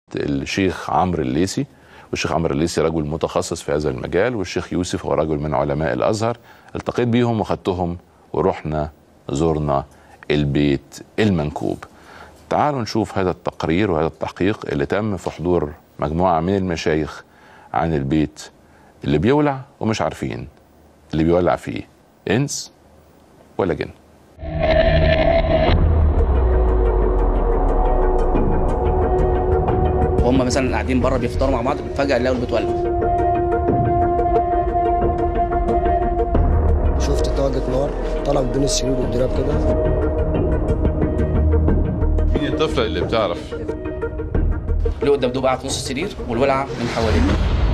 الشيخ عمرو الليسي والشيخ عمرو الليسي رجل متخصص في هذا المجال والشيخ يوسف هو رجل من علماء الازهر التقيت بيهم وخدتهم ورحنا زرنا البيت المنكوب تعالوا نشوف هذا التقرير وهذا التحقيق اللي تم في حضور مجموعه من المشايخ عن البيت اللي بيولع ومش عارفين اللي بيولع فيه انس ولا جن وهم مثلا قاعدين بره بيفطروا مع بعض فجاه يلاقوا البيت ولع شفت طاقة نار طلع بين السرير والدولاب كده مين الطفله اللي بتعرف لقوا الدبدوب قاعد في نص السرير والولعه من حواليه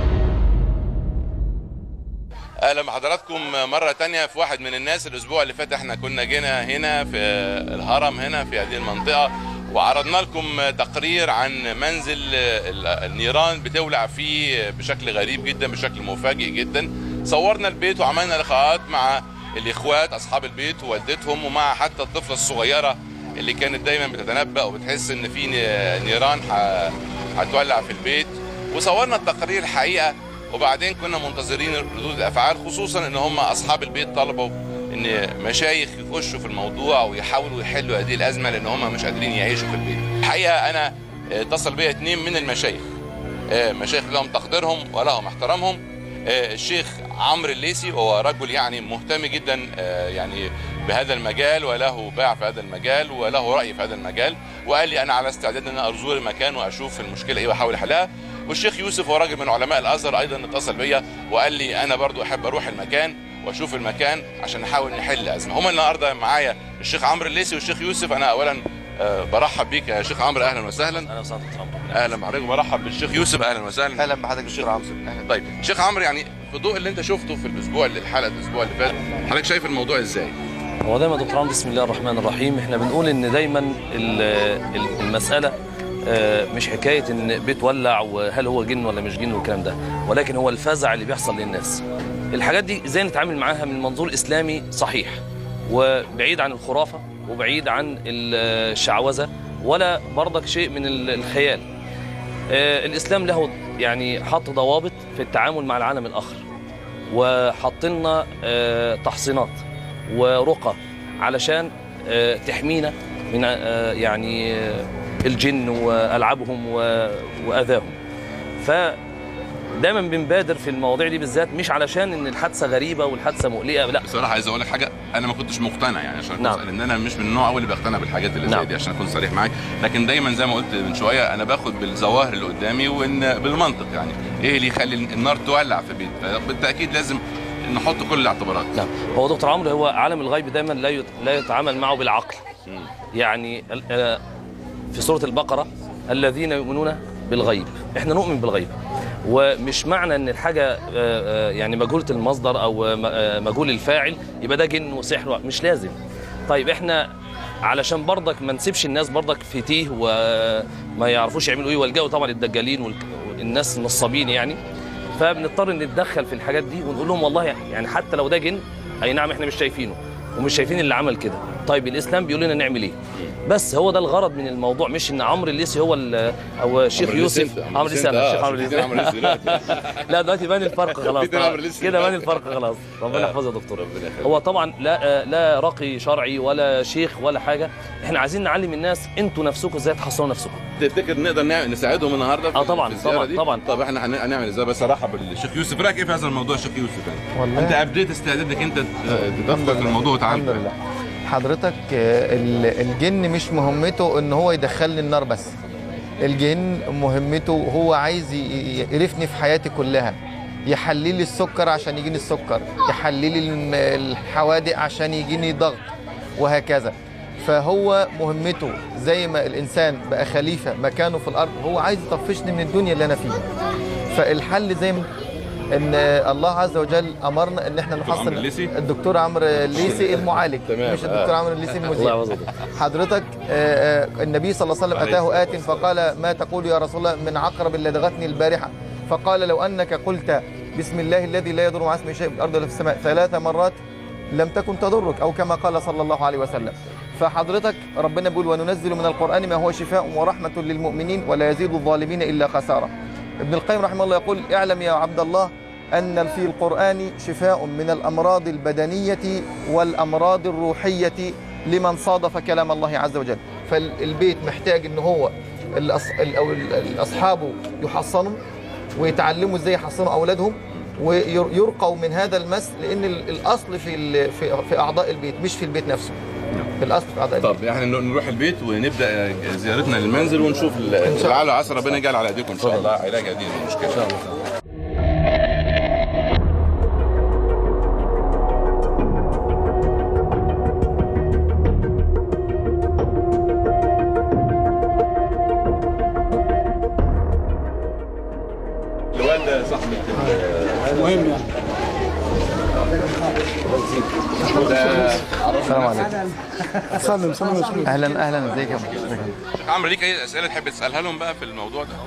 اهلا بحضراتكم مره تانية في واحد من الناس الاسبوع اللي فات احنا كنا جينا هنا في الهرم هنا في هذه المنطقه وعرضنا لكم تقرير عن منزل النيران بتولع فيه بشكل غريب جدا بشكل مفاجئ جدا صورنا البيت وعملنا لقاءات مع الاخوات اصحاب البيت ووالدتهم ومع حتى الطفله الصغيره اللي كانت دايما بتتنبأ وبتحس ان في نيران ح- هتولع في البيت وصورنا التقرير الحقيقه وبعدين كنا منتظرين ردود الافعال خصوصا ان هم اصحاب البيت طلبوا ان مشايخ يخشوا في الموضوع ويحاولوا يحلوا هذه الازمه لان هم مش قادرين يعيشوا في البيت. الحقيقه انا آه، اتصل بيا اثنين من المشايخ آه، مشايخ لهم تقديرهم ولهم احترامهم آه، الشيخ عمرو الليسي وهو رجل يعني مهتم جدا آه، يعني بهذا المجال وله باع في هذا المجال وله راي في هذا المجال وقال لي انا على استعداد ان أنا ازور المكان واشوف المشكله ايه واحاول احلها والشيخ يوسف هو راجل من علماء الازهر ايضا اتصل بيا وقال لي انا برضو احب اروح المكان واشوف المكان عشان نحاول نحل ازمه هما النهارده معايا الشيخ عمرو الليسي والشيخ يوسف انا اولا آه، برحب بيك يا شيخ عمرو اهلا وسهلا اهلا وسهلا دكتور عمرو اهلا بحضرتك وبرحب بالشيخ يوسف اهلا وسهلا اهلا بحضرتك دكتور عمرو اهلا طيب شيخ عمرو يعني في ضوء اللي انت شفته في الاسبوع اللي الحلقه الاسبوع اللي فات حضرتك شايف الموضوع ازاي هو دايما دكتور عمرو بسم الله الرحمن الرحيم احنا بنقول ان دايما ال- ال- المساله آه، مش حكايه ان بيت ولع وهل هو جن ولا مش جن والكلام ده ولكن هو الفزع اللي بيحصل للناس الحاجات دي ازاي نتعامل معاها من منظور اسلامي صحيح وبعيد عن الخرافه وبعيد عن ال- الشعوذه ولا برضك شيء من ال- الخيال آه، الاسلام له يعني حط ضوابط في التعامل مع العالم الاخر وحط لنا آه، تحصينات ورقى علشان آه، تحمينا من آه، يعني آه، الجن والعابهم و- واذاهم فدايما بنبادر في المواضيع دي بالذات مش علشان ان الحادثه غريبه والحادثه مقلقه لا بصراحه عايز اقول لك حاجه انا ما كنتش مقتنع يعني عشان نعم. نعم. ان انا مش من النوع أوي اللي بقتنع بالحاجات اللي زي نعم. دي عشان اكون صريح معاك لكن دايما زي ما قلت من شويه انا باخد بالظواهر اللي قدامي وان بالمنطق يعني ايه اللي يخلي النار تولع في بيت فبالتاكيد لازم نحط كل الاعتبارات نعم هو دكتور عمرو هو عالم الغيب دايما لا يت- لا يتعامل معه بالعقل يعني ال- آه، في سوره البقره الذين يؤمنون بالغيب احنا نؤمن بالغيب ومش معنى ان الحاجه آه، آه، يعني مجهوله المصدر او آه، م- آه، مجهول الفاعل يبقى ده جن وسحر مش لازم طيب احنا علشان برضك ما نسيبش الناس برضك في تيه وما يعرفوش يعملوا ايه والجو طبعا الدجالين والك- والناس النصابين يعني فبنضطر نتدخل في الحاجات دي ونقول لهم والله يعني حتى لو ده جن اي نعم احنا مش شايفينه ومش شايفين اللي عمل كده طيب الاسلام بيقول لنا نعمل ايه بس هو ده الغرض من الموضوع مش ان عمرو الليسي هو ال- او الشيخ عمرو يوسف الليسي أنت، عمرو الليسي أنا، الشيخ عمرو في الليسي عمرو الليسي دلوقتي. لا دلوقتي بان الفرق خلاص في عمرو الليسي كده بان دلوقتي. الفرق خلاص ربنا يحفظه يا دكتور ربنا يخليك. هو طبعا لا لا رقي شرعي ولا شيخ ولا حاجه احنا عايزين نعلم الناس انتوا نفسكم ازاي تحصنوا نفسكم تفتكر نقدر نعمل نساعدهم النهارده في آه طبعاً، في الزيارة طبعاً، دي؟ طبعاً. طب احنا هن- هنعمل ازاي بس ارحب بالشيخ يوسف رايك ايه في هذا الموضوع يا شيخ يوسف يعني؟ والله انت ابديت استعدادك انت تدخل في الموضوع الحمد وتعالج لله حضرتك آه، ال- الجن مش مهمته ان هو يدخلني النار بس الجن مهمته هو عايز ي- ي- يقرفني في حياتي كلها يحلي لي السكر عشان يجيني السكر يحلي لي الم- الحوادق عشان يجيني ضغط وهكذا فهو مهمته زي ما الانسان بقى خليفه مكانه في الارض هو عايز يطفشني من الدنيا اللي انا فيها فالحل زي ما ان الله عز وجل امرنا ان احنا عمرو نحصل الليثي؟ الدكتور عمرو الليثي المعالج تمام، مش الدكتور آه. عمرو الليثي الله المذيع يحفظه حضرتك آه، آه، النبي صلى الله عليه وسلم عليه اتاه ات فقال ما تقول يا رسول الله من عقرب لدغتني البارحه فقال لو انك قلت بسم الله الذي لا يضر مع اسمه شيء في الارض ولا في السماء ثلاث مرات لم تكن تضرك او كما قال صلى الله عليه وسلم فحضرتك ربنا بيقول وننزل من القرآن ما هو شفاء ورحمة للمؤمنين ولا يزيد الظالمين إلا خسارة ابن القيم رحمه الله يقول اعلم يا عبد الله أن في القرآن شفاء من الأمراض البدنية والأمراض الروحية لمن صادف كلام الله عز وجل فالبيت محتاج ان هو الأص... ال- أو ال- أصحابه يحصنوا ويتعلموا ازاي يحصنوا أولادهم ويرقوا من هذا المس لأن ال- الأصل في ال- في في أعضاء البيت مش في البيت نفسه الأصل في أعضاء البيت طب احنا نروح البيت ونبدا زيارتنا للمنزل ونشوف لعل عسى ربنا يجعل على ايديكم ان شاء الله علاج هذه المشكله ان شاء الله الوالده صاحبه مهم يعني السلام عليكم سلم سلم يا شيخ. أهلا أهلا ازيك يا أبو؟ ازيك يا أبو؟ شيخ عمرو ليك اي اسئله تحب تسالها لهم بقى في الموضوع ده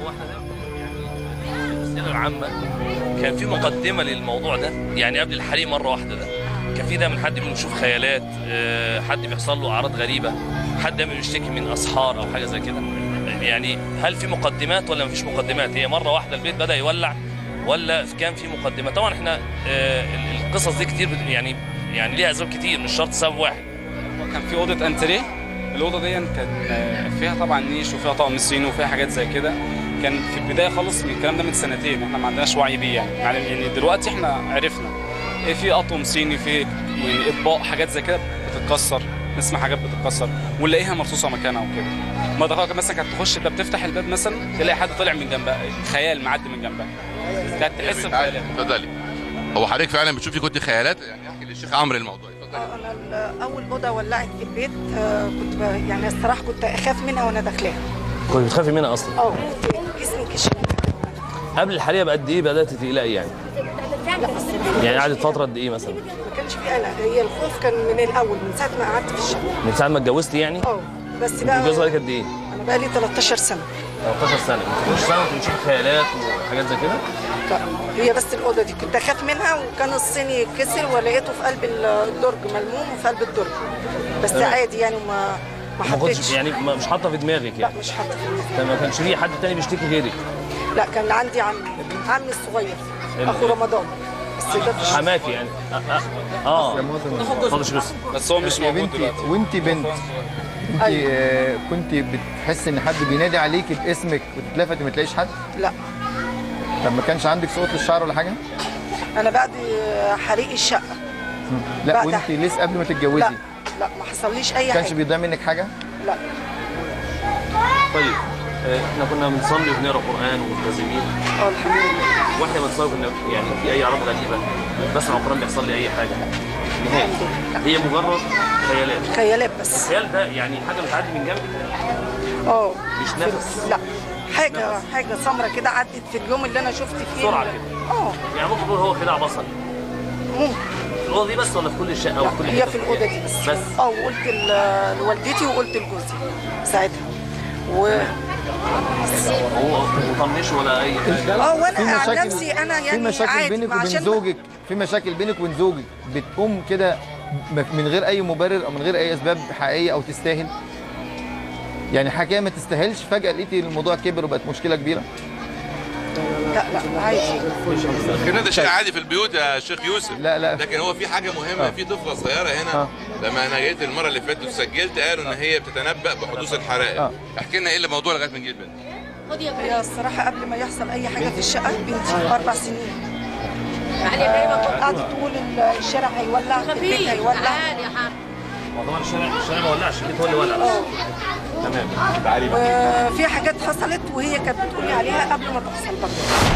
الأسئلة العامة كان في مقدمة للموضوع ده يعني قبل الحريق مرة واحدة ده كان في دايما حد بيشوف خيالات آه، حد بيحصل له أعراض غريبة حد دايما بيشتكي من أسحار أو حاجة زي كده يعني هل في مقدمات ولا مفيش مقدمات هي مرة واحدة البيت بدأ يولع ولا كان في مقدمات طبعا احنا آه، القصص دي كتير بت- يعني يعني ليها أسباب كتير مش شرط سبب واحد كان في اوضه انتريه الاوضه دي كان آه، فيها طبعا نيش وفيها طقم صيني وفيها حاجات زي كده كان في البدايه خالص من الكلام ده من سنتين احنا ما عندناش وعي بيه يعني يعني يعني دلوقتي احنا عرفنا ايه في اطقم صيني في يعني اطباق حاجات زي كده بتتكسر نسمع حاجات بتتكسر ونلاقيها مرصوصه مكانها وكده مرة مثلا كانت تخش انت بتفتح الباب مثلا تلاقي حد طلع من جنبها خيال معدي من جنبها كانت تحس بخيالات اتفضلي هو حضرتك فعلا بتشوفي كنت خيالات يعني احكي للشيخ عمرو الموضوع اتفضلي انا ال- اول اوضه ولعت في البيت آه، كنت ب- يعني الصراحه كنت اخاف منها وانا داخلاها كنت بتخافي منها أصلا اه جسمي كشف قبل الحريقة بقد إيه بدأت تقلقي يعني لا بس يعني قعدت فترة قد إيه مثلا ما كانش في قلق هي الخوف كان من الاول من ساعه ما قعدت في الشقه من ساعة ما اتجوزتي يعني اه بس انت بقى متجوزة بقالك قد إيه انا بقى لي 13 سنه 13 سنة ما كنتش سنة كنت بتشوف خيالات وحاجات زي كده لا هي بس الاوضه دي كنت اخاف منها وكان الصيني كسر ولقيته في قلب الدرج ملموم وفي قلب الدرج بس تمام. عادي يعني وما ما ما كنتش حطيتش يعني ما- مش حاطة في دماغك لا يعني مش حاطه طب ما كانش في حد تاني بيشتكي غيرك لا كان عندي عمي عمي الصغير اخو رمضان بس ده مش حماكي يعني اه اه اتفضل شو بس بس هو مش يا موجود بنتي دلوقتي وانت بنت انت آه، كنت بتحس ان حد بينادي عليكي باسمك وتتلفتي ما تلاقيش حد لا طب ما كانش عندك صوت للشعر ولا حاجه انا بعد حريق الشقه لا بعد- وانت لسه قبل ما لا تتجوزي لا ما حصليش اي ما كانش حاجه بيضيع منك حاجه لا طيب آه، احنا كنا بنصلي وبنقرا قران وملتزمين اه الحمد لله واحنا بنصلي كنا يعني في اي اعراض غريبه بسمع القران بيحصل لي اي حاجه نهائي هي مجرد خيالات خيالات بس الخيال ده يعني حاجه بتعدي من جنبك اه مش نفس لا حاجه حاجه سمرة كده عدت في اليوم اللي انا شفت فيه بسرعة ال- كده. اه يعني ممكن نقول هو خداع بصري ممكن في الاوضه دي بس ولا في كل الشقه او لا في كل هي حتة في الاوضه دي بس بس اه وقلت ل- لوالدتي وقلت لجوزي ساعتها و هو وطنش ولا اي حاجه اه في وانا عن مشاكل نفسي انا في يعني مشاكل عادي بينك وبين عشان زوجك في مشاكل بينك وبين زوجك بتقوم كده م- من غير اي مبرر او من غير اي اسباب حقيقيه او تستاهل يعني حكايه ما تستاهلش فجاه لقيتي الموضوع كبر وبقت مشكله كبيره لا لا عادي كده ده شيء عادي في البيوت يا شيخ يوسف لا لا لكن هو في حاجه مهمه آه. في طفله صغيره هنا آه. لما انا جيت المره اللي فاتت وسجلت قالوا ان هي بتتنبأ بحدوث الحرائق آه. احكي لنا ايه الموضوع لغايه ما نجيب بنت هي الصراحه قبل ما يحصل اي حاجه في الشقه بنتي اربع سنين قعدت تقول الشارع هيولع البيت هيولع هو طبعا الشارع الشارع ما ولعش البيت هو اللي ولع اه تمام وفي حاجات حصلت وهي كانت بتقولي عليها قبل ما تحصل برضه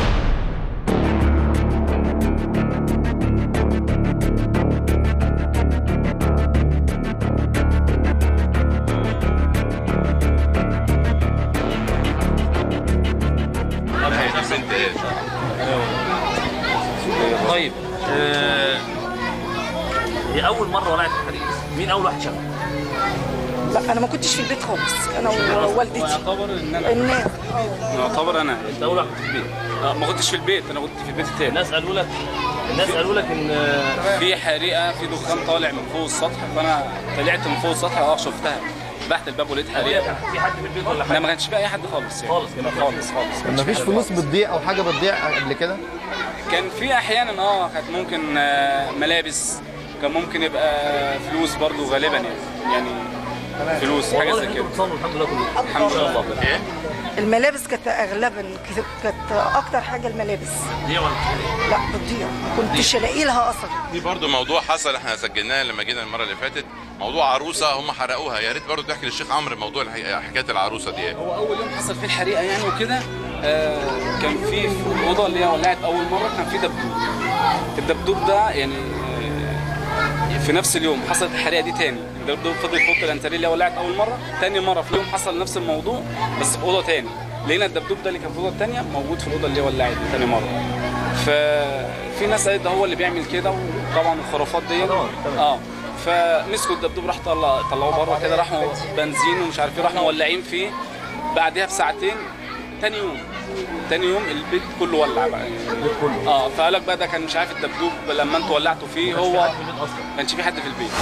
هي دي البنت ايه طيب آه، هي اول مره ولعت الحريق مين اول واحد شافها لا انا ما كنتش في البيت خالص انا ووالدتي يعتبر ان انا الناس يعتبر انا انت اول واحد في البيت آه، ما كنتش في البيت انا كنت في البيت التاني الناس قالوا لك الناس قالوا لك ان في حريقه في دخان طالع من فوق السطح فانا طلعت من فوق السطح اه شفتها فتحت الباب ولقيت حريقه في حد في البيت ولا لا حاجه ما كانش في اي حد خالص يعني خالص كده. خالص خالص مفيش فلوس بتضيع او حاجه بتضيع قبل كده كان في احيانا اه كانت ممكن آه، ملابس كان ممكن يبقى فلوس برضو غالبا يعني يعني فلوس حاجه زي كده بتصلوا الحمد لله كله الحمد لله ايه الملابس كانت اغلبا كانت اكتر حاجه الملابس دي ولا لا بتضيع ما كنتش الاقي لها اثر في برضه موضوع حصل احنا سجلناه لما جينا المره اللي فاتت موضوع عروسه هم حرقوها يا ريت برضه تحكي للشيخ عمرو موضوع الحي- حكايه العروسه دي ايه هو اول يوم حصل فيه الحريقه يعني وكده آه كان في في الاوضه اللي هي ولعت اول مره كان في دبدوب الدبدوب ده يعني آه في نفس اليوم حصلت الحريقه دي تاني الدبدوب فضل يفك الانتريه اللي هي ولعت اول مره تاني مره في يوم حصل نفس الموضوع بس في اوضه تاني لقينا الدبدوب ده اللي كان في الاوضه التانيه موجود في الاوضه اللي هي ولعت دي تاني مره ففي ناس قالت ده هو اللي بيعمل كده وطبعا الخرافات دي اه فمسكوا الدبدوب راح طلع طلعوه بره كده راحوا بنزين ومش عارف ايه راحوا مولعين فيه بعدها بساعتين تاني يوم تاني يوم البيت كله ولع بقى البيت كله اه فقال لك بقى ده كان مش عارف الدبدوب لما انتوا ولعتوا فيه هو في البيت اصلا ما كانش في حد في البيت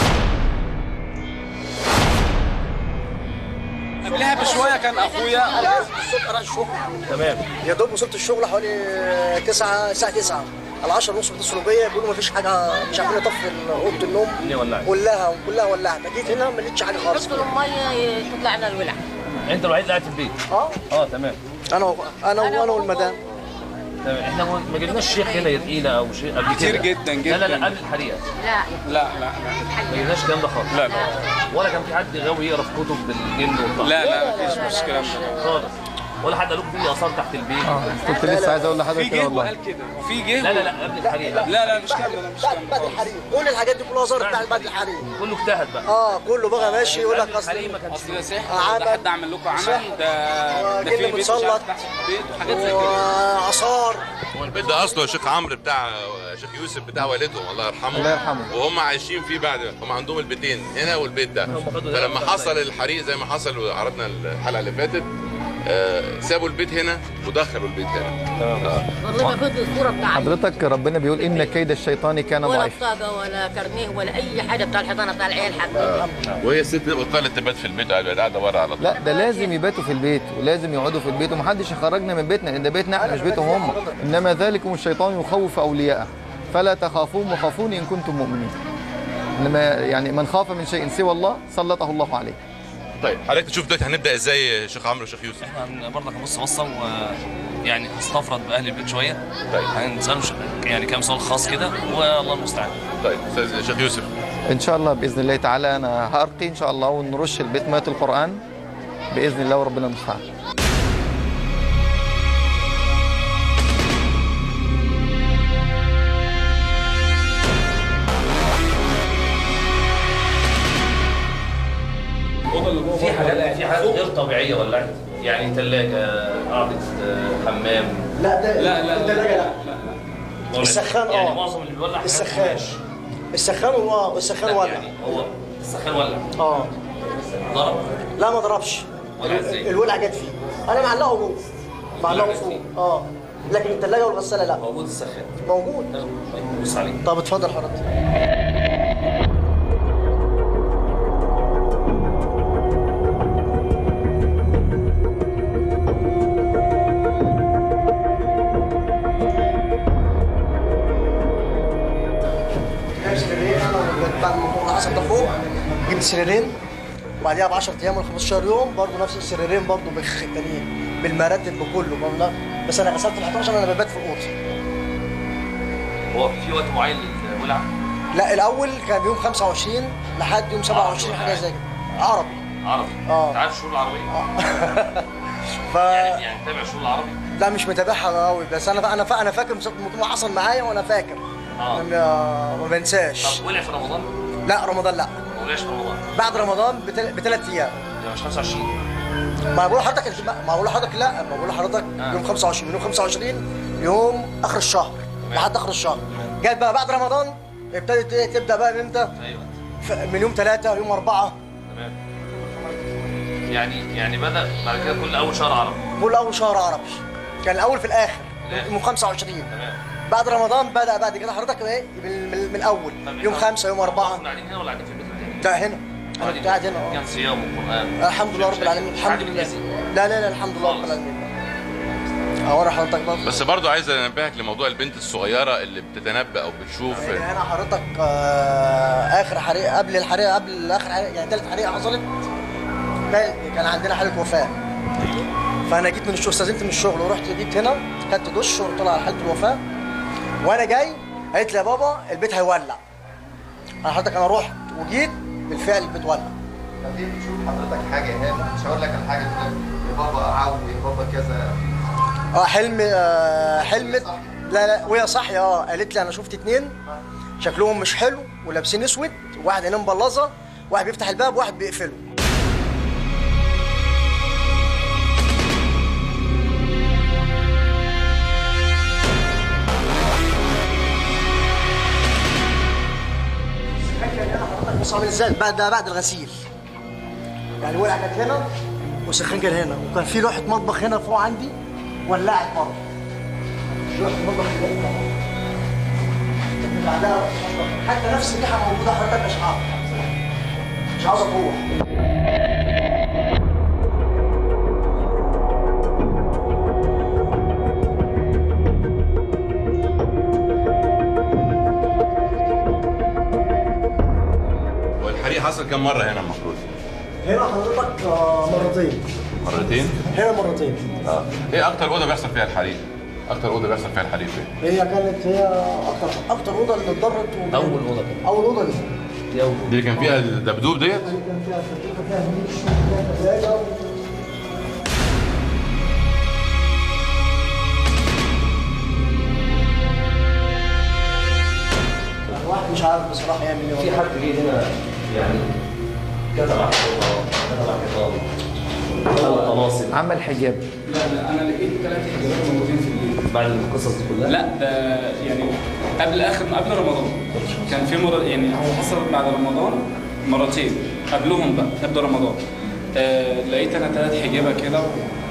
قبلها بشويه كان اخويا الصبح رايح الشغل تمام يا دوب وصلت الشغل حوالي 9 الساعه 9 على 10 ونص بيتصلوا بيا بيقولوا ما فيش حاجه مش عارفين نطفي اوضه النوم الدنيا ولعت كلها كلها ولعت جيت هنا ما لقيتش حاجه خالص ندخل الميه تطلع لنا الولع انت الوحيد اللي قاعد في البيت اه اه تمام انا و- انا وانا والمدام تمام احنا ما ما جبناش شيخ هنا يرقينا او شيء قبل كتير كده جدا لا لا جدا. لا قبل الحريقه لا لا لا لا ما جبناش الكلام ده خالص لا لا ولا كان في حد غاوي يقرا في كتب بالجن والطعن لا لا مفيش مشكله خالص ولا حد قال لكم في اثار تحت البيت كنت لسه عايز اقول في لحضرتك كده جه والله وقال كده وفي جه لا لا لا قبل الحريقه لا لا مش كده لا مش بعد كده بعد الحريق كل الحاجات دي كلها ظهرت بعد بعد الحريق كله اجتهد بقى اه كله بقى ماشي يقول لك قبل اصل الحريقه ما كانش اصل ده سحر عمل- ده حد عمل لكم عمل ده ده جن في بيت مش متسلط. عارف تحت البيت وحاجات زي كده واثار هو البيت ده اصله شيخ عمرو بتاع شيخ يوسف بتاع والدهم الله يرحمه الله يرحمه. وهم عايشين فيه بعد هم عندهم البيتين هنا والبيت ده فلما حصل الحريق زي ما حصل وعرضنا الحلقه اللي فاتت آه، سابوا البيت هنا ودخلوا البيت هنا والله ما كنت الصوره بتاع حضرتك ربنا بيقول ان كيد الشيطان كان ولا ضعيف بطاقه ولا كارنيه ولا اي حاجه بتاع الحضانه بتاع العيال حتى وهي الست بطلت تبات في البيت قاعده بره على طول لا ده لازم يباتوا في البيت ولازم يقعدوا في البيت ومحدش يخرجنا من بيتنا لان ده بيتنا احنا مش بيتهم هم انما ذلكم الشيطان يخوف اولياءه فلا تخافون وخافوني ان كنتم مؤمنين انما يعني من خاف من شيء سوى الله سلطه الله عليه طيب حضرتك تشوف دلوقتي هنبدا ازاي شيخ عمرو وشيخ يوسف احنا برضك هنبص بصه ويعني هستفرد باهل البيت شويه طيب هنسالهم ش- يعني كام سؤال خاص كده والله المستعان طيب استاذ شيخ يوسف ان شاء الله باذن الله تعالى انا هارقي ان شاء الله ونرش البيت ميه القران باذن الله وربنا المستعان في حاجات في حاجات غير طبيعيه ولعت يعني ثلاجه قاعده آه، حمام لا ده لا، لا، لا. الثلاجة لا ولا- السخان، آه. يعني معظم اللي بيولع حاجات السخان قماش. السخان اه السخان لا، ولع يعني هو السخان ولع اه ضرب لا ما ضربش ولع ازاي؟ الولع جت فيه انا معلقه جوه معلقه فوق اه لكن الثلاجه والغساله لا موجود السخان موجود بص عليه طب اتفضل حضرتك جايب سريرين انا وال- بعد ما الموضوع حصل ده فوق جبت سريرين وبعديها ب 10 ايام ولا 15 يوم برضه نفس السريرين برضه بخ يعني بالمرتب بكله برضه بس انا غسلت ال 11 انا ببات في اوضتي هو في وقت معين للولع لا الاول كان يوم 25 لحد يوم 27 حاجه زي كده عربي عربي آه. انت عارف الشهور العربيه ف يعني يعني تابع الشهور العربي لا مش متابعها قوي بس انا انا فا- انا فاكر الموضوع حصل معايا وانا فاكر اه ما, ما بنساش طب ولع في رمضان لا رمضان لا ما ولعش في رمضان بعد رمضان بتل... بثلاث ايام ده مش 25 ما بقول لحضرتك ما بقول لحضرتك لا ما بقول لحضرتك آه. يوم 25 يوم 25 يوم اخر الشهر لحد اخر الشهر جت بقى بعد رمضان ابتدت ايه تبدا بقى من امتى؟ ايوه ف- من يوم ثلاثة يوم أربعة تمام يعني يعني بدا بعد كده كل اول شهر عربي كل اول شهر عربي كان الاول في الاخر الآخر. يوم 25 تمام بعد رمضان بدا بعد كده حضرتك ايه من, من, من الاول يوم خمسة يوم أربعة كنا قاعدين هنا ولا قاعدين في البيت التاني؟ لا هنا انا كنت قاعد هنا اه كان صيام وقران الحمد لله رب العالمين الحمد لله لا لا لا الحمد لله رب العالمين اوري حضرتك برضه بس برضو عايز انبهك لموضوع البنت الصغيره اللي بتتنبأ او بتشوف يعني انا حضرتك آه، اخر حريقه قبل الحريقه قبل اخر حريقه يعني ثالث حريقه حصلت كان كان عندنا حاله وفاه فانا جيت من الشغل استاذنت من الشغل ورحت جيت هنا خدت دش وطلع على حاله الوفاه وانا جاي قالت لي يا بابا البيت هيولع انا حضرتك انا رحت وجيت بالفعل البيت ولع لما تيجي تشوف حضرتك حاجه هنا مش هقول لك على حاجه تقول لك يا بابا عوي يا بابا كذا اه حلم آه حلمت لا لا وهي صاحيه اه قالت لي انا شفت اتنين شكلهم مش حلو ولابسين اسود واحد عينيه مبلظه واحد بيفتح الباب واحد بيقفله بص عامل ازاي بعد ده بعد الغسيل يعني ولع كانت هنا والسخان كان هنا وكان في لوحه مطبخ هنا فوق عندي ولعت برضه لوحه المطبخ اللي هنا أهو. كانت بعدها لوحة المطبخ. حتى نفس الريحه موجوده حضرتك مش عارف مش عاوز اروح والحريق حصل كم مره هنا المفروض هنا حضرتك آه، مرتين مرتين هنا مرتين اه ايه اكتر اوضه بيحصل فيها الحريق اكتر اوضه بيحصل فيها الحريق فين هي كانت هي اكتر اكتر اوضه اللي اتضرت وكانت- اول اوضه كده اول اوضه دي دي اول دي اللي كان فيها الدبدوب ديت اللي كان فيها فتيفه فيها نيش وفيها ثلاجه الواحد مش عارف بصراحه يعمل ايه في حد جه هنا يعني كتب على الحيطان كتب على الحيطان او طلاسم عمل حجاب لا لا انا لقيت ثلاث حجابات موجودين في البيت بعد القصص دي كلها لا ده يعني قبل اخر قبل رمضان كان في مر يعني هو حصل بعد رمضان مرتين قبلهم بقى قبل رمضان آه لقيت انا ثلاث حجابه كده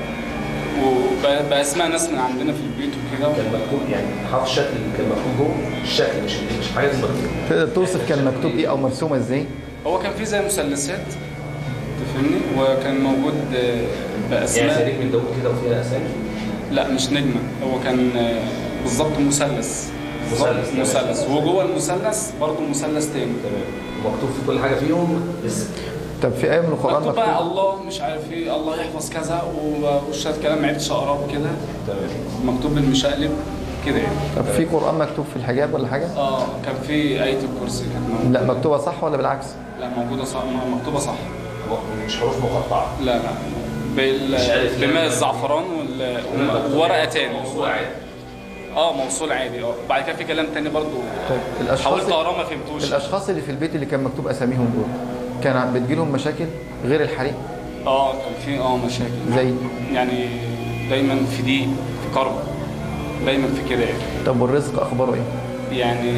وباسماء ناس من عندنا في البيت وكده كان مكتوب يعني حاطط الشكل اللي كان مكتوب جوه الشكل مش مش حاجه زي مكتوب تقدر توصف كان مكتوب ايه او مرسومه ازاي هو كان في زي مثلثات تفهمني وكان موجود آه، يعني زي باسماء نجم داوود كده وفيها اسامي لا مش نجمه هو كان آه، بالظبط مثلث بالظبط مثلث، تمام. مثلث وجوه المثلث برضه مثلث تاني تمام ومكتوب في كل حاجه فيهم اسم طب في ايه من القران مكتوب بقى مكتوب الله مش عارف ايه الله يحفظ كذا و- وشويه كلام ما عرفتش اقراه كده تمام مكتوب بالمشقلب كده يعني طب في قران مكتوب في الحجاب ولا حاجه اه كان في آية الكرسي كانت موجودة لا مكتوبه صح ولا بالعكس لا موجودة صح مكتوبة صح مش حروف مقطعه لا لا بال... مش عارف بماء يعني. الزعفران وال... وورقة تاني موضوع عادي اه موصول عادي اه بعد كده في كلام تاني برضو طيب الاشخاص حاولت اقراه ما فهمتوش الاشخاص اللي في البيت اللي كان مكتوب اساميهم دول كان بتجيلهم مشاكل غير الحريق اه كان في اه مشاكل زي يعني دايما في ضيق في كرب دايما في كده يعني طب والرزق اخباره ايه يعني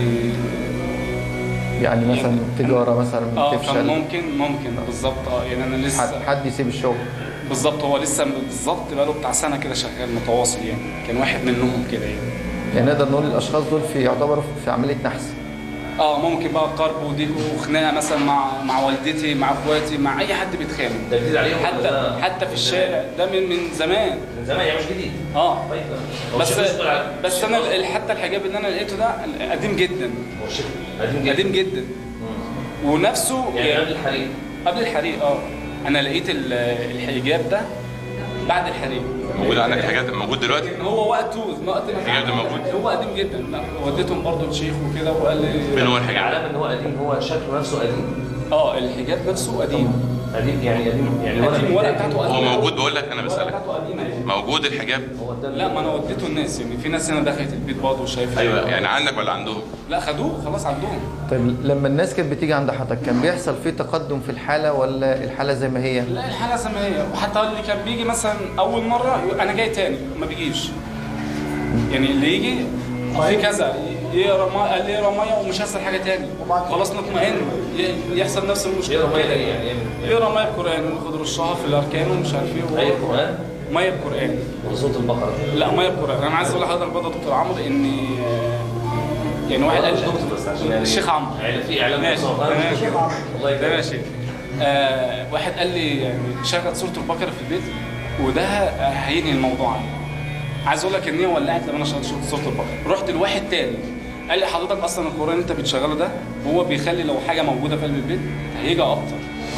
يعني مثلا تجاره مثلا اه كان تفشل ممكن ممكن بالظبط اه يعني انا حد, لسه حد يسيب الشغل بالظبط هو لسه بالظبط بقاله بتاع سنه كده شغال متواصل يعني كان واحد منهم كده يعني يعني نقدر نقول الاشخاص دول في يعتبروا في عمليه نحس اه ممكن بقى قرب وضيق وخناقه مثلا مع مع والدتي مع اخواتي مع اي حد بيتخانق ده جديد عليهم حتى ولا حتى في الشارع ده من من زمان من زمان يعني مش جديد اه طيب هو بس الشكل يدل على- بس انا ال- حتى الحجاب اللي انا لقيته ده قديم جدا هو الشكل قديم جدا قديم جدا ونفسه يعني قبل الحريق قبل الحريق اه انا لقيت ال- الحجاب ده بعد الحريق موجود عندك الحاجات موجود دلوقتي هو وقته وقت ما الحجاب ده موجود؟ هو قديم جدا لا وديتهم برضه الشيخ وكده وقال لي فين هو الحجاب علامه ان هو قديم هو شكله نفسه قديم اه الحجاب نفسه قديم قديم يعني قديم يعني قديم الورقه بتاعته هو قديمه موجود بقول لك انا الورقه بسالك بتاعته قديمه يعني موجود الحجاب هو ده لا ما انا وديته الناس يعني في ناس هنا دخلت البيت برضه وشايفه ايوه يعني عندك ولا عندهم لا خدوه خلاص عندهم طيب لما الناس كانت بتيجي عند حضرتك كان بيحصل فيه تقدم في الحاله ولا الحاله زي ما هي لا الحاله زي ما هي وحتى اللي كان بيجي مثلا اول مره يقول انا جاي تاني ما بيجيش يعني اللي يجي في كذا يقرا ميه قال لي يقرا ميه ومش هيحصل حاجه تاني خلاص نطمئن ي- يحصل نفس المشكله يقرا ميه كده. إيه يعني يعمل- يقرا ميه بقران وناخد رشها في الاركان ومش عارف ايه اي قران ميه بقران وصوت البقره لا ميه بقران انا عايز اقول لحضرتك برضه يا دكتور عمرو ان يعني واحد قال مش دكتور بس عشان يعني الشيخ عمرو يعني في اعلام ماشي مصاب. تمام مش كده. الله تمام يا يكرمك شيخ آه واحد قال لي يعني شغل سوره البقره في البيت وده هينهي الموضوع عني عايز اقول لك ان هي ولعت لما انا شغلت سوره البقره رحت لواحد تاني قال لي حضرتك اصلا القران اللي انت بتشغله ده هو بيخلي لو حاجه موجوده في قلب البيت هيجي اكتر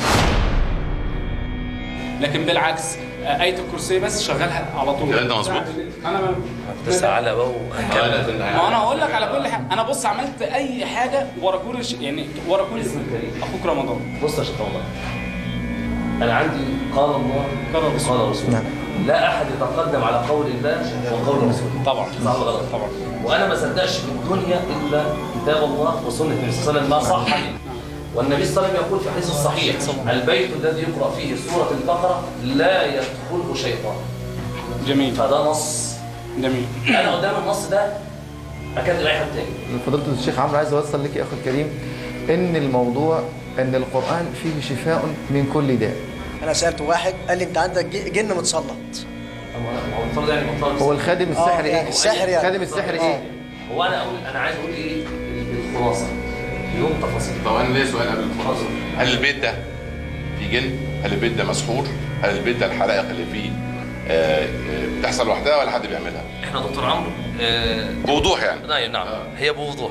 لكن بالعكس آه، آية الكرسي بس شغلها على طول الكلام ده مظبوط؟ انا ما تسعى على بقى ما انا هقول لك على كل حاجه انا بص عملت اي حاجه ورا كل ش... يعني ورا كل اخوك رمضان بص يا شيخ عمر انا عندي قال الله قال الرسول. قال الرسول لا احد يتقدم على قول الله وقول الرسول طبعا صح ولا غلط طبعا وانا ما صدقش في الدنيا الا كتاب الله وسنه النبي صلى الله عليه وسلم ما صح لي والنبي صلى الله عليه وسلم يقول في الحديث الصحيح البيت الذي يقرا فيه سوره البقره لا يدخله شيطان جميل فده نص جميل انا قدام النص ده اكلم اي حد تاني فضيلة الشيخ عمرو عايز اوصل لك يا اخي الكريم ان الموضوع ان القران فيه شفاء من كل داء انا سالت واحد قال لي انت عندك ج- جن متسلط هو المفترض يعني المفترض هو الخادم السحر يعني ايه السحر يعني. خادم السحر ايه هو انا اقول انا عايز اقول ايه الخلاصه بدون تفاصيل طب انا ليا سؤال قبل الخلاصه هل البيت ده في جن؟ هل البيت ده مسحور؟ هل البيت ده الحرائق اللي فيه آه، آه، بتحصل لوحدها ولا حد بيعملها؟ احنا دكتور عمرو آه، بوضوح يعني نعم نعم هي بوضوح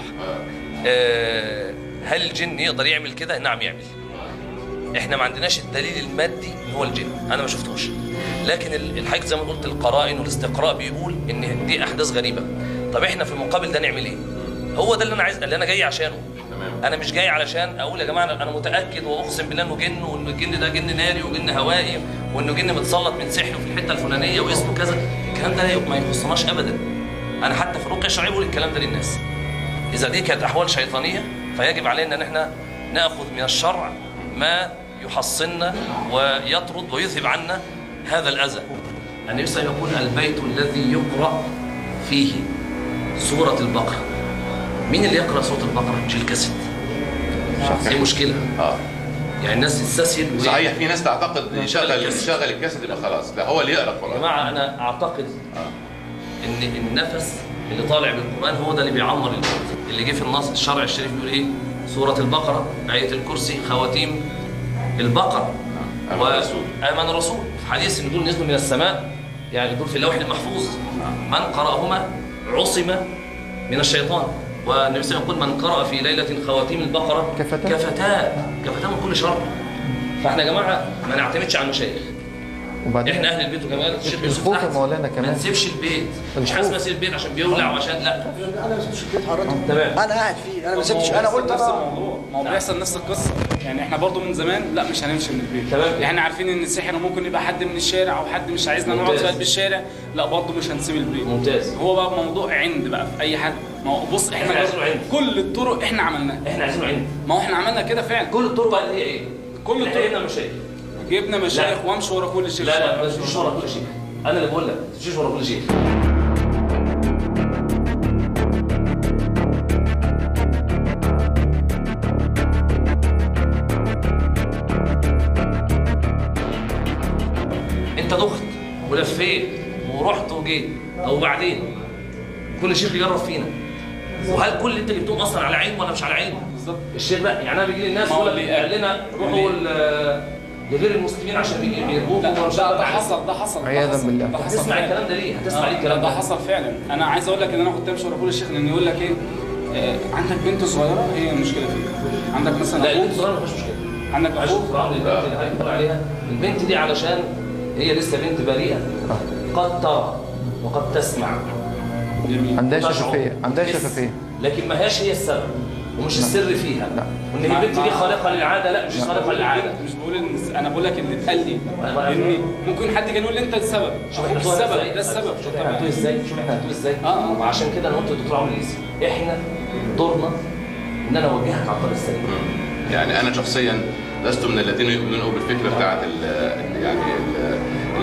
آه، هل الجن يقدر يعمل كده؟ نعم يعمل احنا ما عندناش الدليل المادي ان هو الجن انا ما شفتوش لكن ال- الحاجة زي ما قلت القرائن والاستقراء بيقول ان دي احداث غريبه طب احنا في المقابل ده نعمل ايه هو ده اللي انا عايز اللي انا جاي عشانه انا مش جاي علشان اقول يا جماعه انا أنا متاكد واقسم بالله انه جن وان الجن ده جن ناري وجن هوائي وانه جن متسلط من سحر في الحته الفلانيه واسمه كذا الكلام ده لا- ما يخصناش ابدا انا حتى في الرقيه الشرعيه بقول الكلام ده للناس إذا دي كانت أحوال شيطانية فيجب علينا أن احنا نأخذ من الشرع ما يحصننا ويطرد ويذهب عنا هذا الأذى النبي صلى الله عليه وسلم يقول البيت الذي يقرأ فيه سورة البقرة مين اللي يقرأ سورة البقرة؟ مش الكاسيت دي مشكلة اه يعني الناس تستسهل وهي- صحيح في ناس تعتقد يشغل الكاسيت. يشغل الكاسيت يبقى خلاص لا هو اللي يقرا يا القران جماعة أنا أعتقد إن النفس اللي طالع بالقرآن هو ده اللي بيعمر البيت اللي جه في النص الشرع الشريف بيقول إيه؟ سورة البقرة آية الكرسي خواتيم البقرة آمن الرسول. آمن الرسول في حديث إن دول نزلوا من السماء يعني دول في اللوح المحفوظ من قرأهما عصم من الشيطان والنبي صلى الله عليه وسلم يقول من قرأ في ليلة خواتيم البقرة كفتاه. كفتاه كفتاه من كل شر فاحنا يا جماعة ما نعتمدش على المشايخ وبعدين احنا اهل البيت وكمان الشيخ يوسف الخوف يا أحسن. مولانا ما كمان نسيبش البيت مش حاجه اسمها سيب البيت عشان بيولع وعشان لا انا ما سبتش البيت حضرتك تمام انا قاعد فيه انا ما سبتش ما هو انا بيحصل قلت نفس انا الموضوع ما هو بيحصل نفس القصه يعني احنا برضو من زمان لا مش هنمشي من البيت تمام. يعني احنا عارفين ان السحر ممكن يبقى حد من الشارع او حد مش عايزنا نقعد ممتاز. في قلب الشارع لا برضو مش هنسيب البيت ممتاز هو بقى موضوع عند بقى في اي حد ما هو بص احنا, إحنا عايزينه عند. كل الطرق احنا عملناها احنا عايزينه عند ما هو احنا عملنا كده فعلا كل الطرق بقى اللي هي ايه؟ كل احنا الطرق. هنا مشايخ جبنا مشايخ لا. وامشي ورا كل شيخ لا لا شوية. ما تمشيش ورا كل شيء انا اللي بقول لك ما تمشيش ورا كل شيء انت دخت ولفيت ورحت وجيت او بعدين كل شيخ يجرب فينا وهل كل اللي انت جبتهم اصلا على علم ولا مش على علم؟ بالظبط الشيخ بقى يعني انا بيجي لي الناس ما هو يقول لك اللي- قال لنا روحوا ل- لغير المسلمين عشان بيجي يربوكم لا ومش ده, عارف ده عليه. حصل ده حصل ده عياذا حصل، بالله. ده حصل هتسمع فعلا. الكلام ده ليه؟ هتسمع ليه آه، الكلام ده ده؟ حصل فعلا انا عايز اقول لك ان انا كنت امشي ورا كل الشيخ لان يقول لك ايه آه، عندك بنت صغيره هي المشكله فيها عندك مثلا لا اخوك البنت صغيره ما فيش مشكله عندك عشان اخوك فرعون البنت اللي حضرتك بتقول عليها البنت دي علشان هي لسه بنت بريئه قد ترى وقد تسمع عندها وتشعر شفافيه عندها وتحس. شفافيه لكن ما هياش هي السبب ومش السر فيها لا. وان ما- البنت دي ما- خارقه للعاده لا مش خارقه للعاده مش بقول ان انا بقول لك اللي اتقال لي ما- ان ممكن حد كان يقول لي انت السبب شوف اخوك احنا هتقول السبب ازاي ده السبب شوف احنا هتقول ازاي شوف احنا هتقول ازاي آه، آه. وعشان كده انا قلت للدكتور عمرو اليسي احنا دورنا ان انا اوجهك على الطريق السليم يعني انا شخصيا لست من الذين يؤمنون بالفكره بتاعت ال ال- يعني ال ال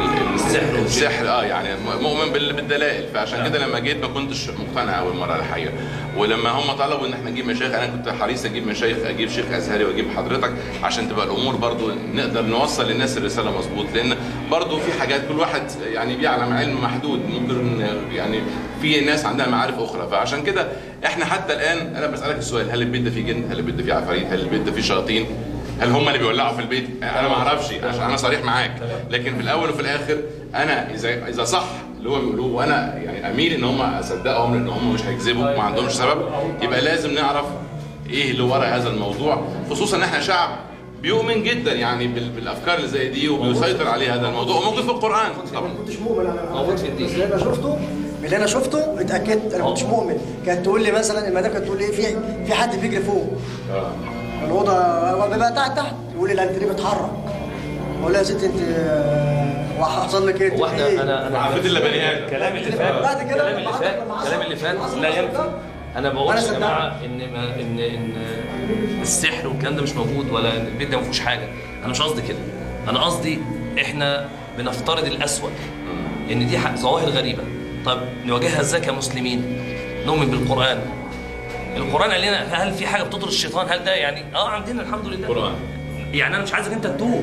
السحر والجن. السحر اه يعني مؤمن بال- بالدلائل فعشان كده لما جيت ما كنتش مقتنع اول مره الحقيقه ولما هم طلبوا ان احنا نجيب مشايخ انا كنت حريص اجيب مشايخ اجيب شيخ ازهري واجيب حضرتك عشان تبقى الامور برضو نقدر نوصل للناس الرساله مظبوط لان برضو في حاجات كل واحد يعني بيعلم علم محدود ممكن يعني في ناس عندها معارف اخرى فعشان كده احنا حتى الان انا بسالك السؤال هل البيت ده فيه جن؟ هل البيت ده فيه عفاريت؟ هل البيت ده فيه شياطين؟ هل هم اللي بيولعوا في البيت؟ انا ما اعرفش عشان انا صريح معاك لكن في الاول وفي الاخر انا اذا اذا صح اللي هو بيقولوه وانا يعني اميل ان هم اصدقهم لان هم مش هيكذبوا وما عندهمش سبب يبقى لازم نعرف ايه اللي ورا هذا الموضوع خصوصا ان احنا شعب بيؤمن جدا يعني بال- بالافكار اللي زي دي وبيسيطر عليه هذا الموضوع وموجود في القران طبعا كنتش مؤمن انا موجود في الدين. اللي انا شفته من اللي انا شفته اتاكدت انا كنتش مؤمن كانت تقول لي مثلا المدام كانت تقول لي في في حد بيجري فوق الاوضه انا ببقى تحت تحت يقول لي لا انت ليه بتحرك اقول لها يا ست انت آه، وحصل لك ايه؟ هو احنا إيه؟ انا انا عفريت الا بني ادم كلامي اللي فات بعد كده كلامي اللي لما فات حصل- كلامي اللي فات لا ينفي انا بقول وأنا يا صدقت. جماعه ان ما ان ان السحر والكلام ده مش موجود ولا ان البيت ده ما فيهوش حاجه انا مش قصدي كده انا قصدي احنا بنفترض الاسوأ ان دي حق- ظواهر غريبه طب نواجهها ازاي كمسلمين نؤمن بالقران القران قال لنا هل في حاجه بتطرد الشيطان هل ده يعني اه عندنا الحمد لله القرآن. يعني انا مش عايزك انت تتوه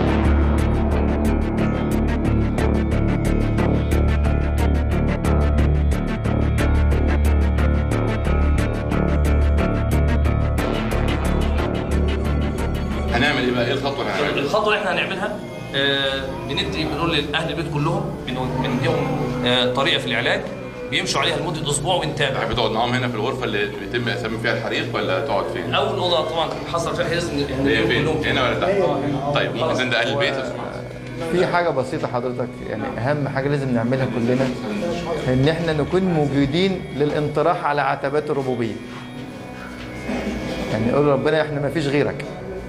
هنعمل ايه بقى ايه الخطوه اللي هنعملها الخطوه اللي احنا هنعملها آه، بندي بنقول لاهل البيت كلهم بنقول- بنديهم آه، طريقه في العلاج بيمشوا عليها لمده اسبوع ونتابع تحب تقعد معاهم هنا في الغرفه اللي بيتم اسامي فيها الحريق ولا تقعد فين؟ اول اوضه طبعا حصل فيها حزن ان هي فين؟ كلهم هنا ولا تحت؟ طيب ممكن تنده اهل البيت لو سمحت. في حاجة بسيطة حضرتك يعني أهم حاجة لازم نعملها كلنا إن إحنا نكون موجودين للانطراح على عتبات الربوبية. يعني نقول ربنا إحنا ما فيش غيرك.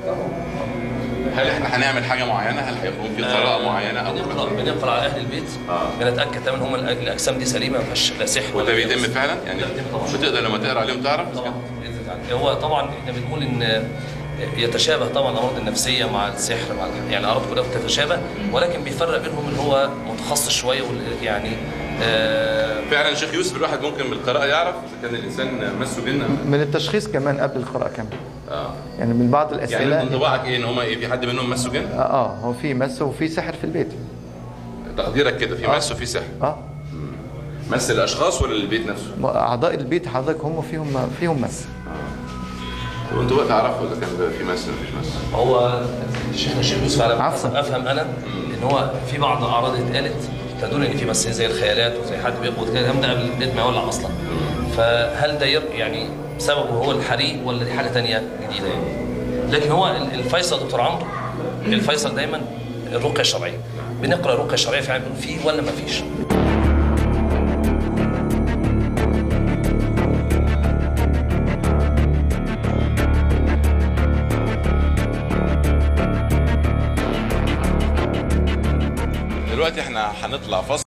هل احنا هنعمل حاجه معينه؟ هل هيكون في قراءه معينه او بنقرا بنقرا على اهل البيت بنتاكد تماما هم الاجسام دي سليمه ما فيهاش لا سحر وده ولا بيتم فعلا؟ يعني بتقدر لما تقرا عليهم تعرف؟ طبعا بإذن الله. هو طبعا احنا بنقول ان يتشابه طبعا الامراض النفسيه مع السحر مع يعني الامراض كلها بتتشابه ولكن بيفرق بينهم اللي هو متخصص شويه واللي يعني آه فعلا شيخ يوسف الواحد ممكن بالقراءه يعرف اذا كان الانسان مسه جن أم- من التشخيص كمان قبل القراءة كمان. اه يعني من بعض يعني الأسئلة انت انطباعك ايه ان هم ايه في حد منهم مسه جن؟ آه, آه هو في مس وفي سحر في البيت. تقديرك كده في مس وفي سحر آه مس الاشخاص ولا البيت نفسه؟ أعضاء البيت حضرتك هم فيهم فيهم مس. وانتوا بقى تعرفوا اذا كان في مس ولا مفيش مس؟ هو شيخنا الشيخ يوسف على ما عفواً. حسب افهم انا ان هو في بعض الاعراض اتقالت تدل ان في مس زي الخيالات وزي حد بيقبض كده الكلام ده قبل البيت ما يولع اصلا فهل ده ير- يعني سببه هو الحريق ولا دي حاجه ثانيه جديده يعني لكن هو ال- الفيصل دكتور عمرو الفيصل دايما الرقيه الشرعيه بنقرا الرقيه الشرعيه فعلا بنقول فيه ولا ما فيش دلوقتي احنا هنطلع فصل